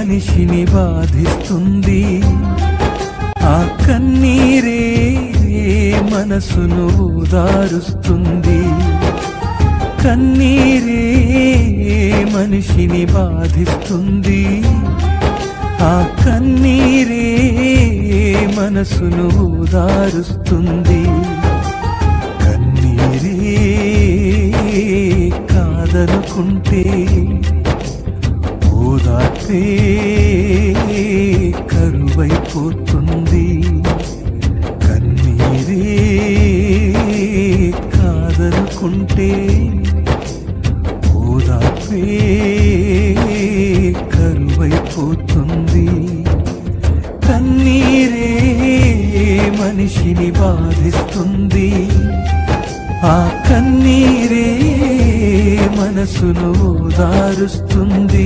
మనిషిని బాధిస్తుంది ఆ కన్నీరే మనసును ఓదారుస్తుంది కన్నీరే మనిషిని బాధిస్తుంది ఆ కన్నీరే మనసును ఓదారుస్తుంది కన్నీరే కాదనుకుంటే ఓదార్పే కరువైపోతుంది కన్నీరే కాదనుకుంటే ఓదార్పే కరువైపోతుంది కన్నీరే మనిషిని బాధిస్తుంది ఆ కన్నీరే మనసును ఓదారుస్తుంది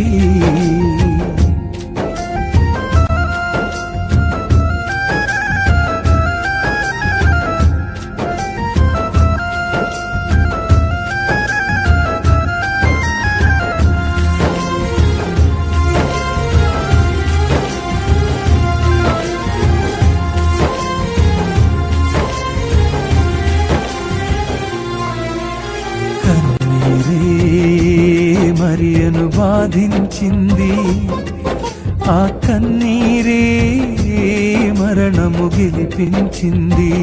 కన్నీరే మరియను బాధించింది ఆ కన్నీరే మరణము గెలిపించింది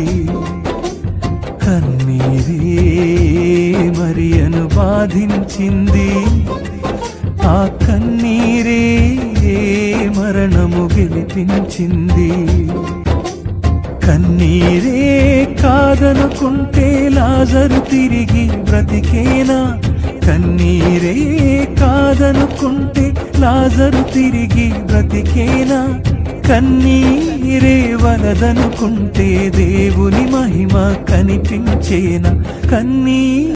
కన్నీరే మరియను బాధించింది ఆ కన్నీరే మరణము గెలిపించింది కన్నీరే కాదనుకుంటే లాజరు తిరిగి బ్రతికేనా కన్నీరే కాదనుకుంటే లాజరు తిరిగి బ్రతికేనా కన్నీరే వలదనుకుంటే దేవుని మహిమ కనిపించేనా కన్నీ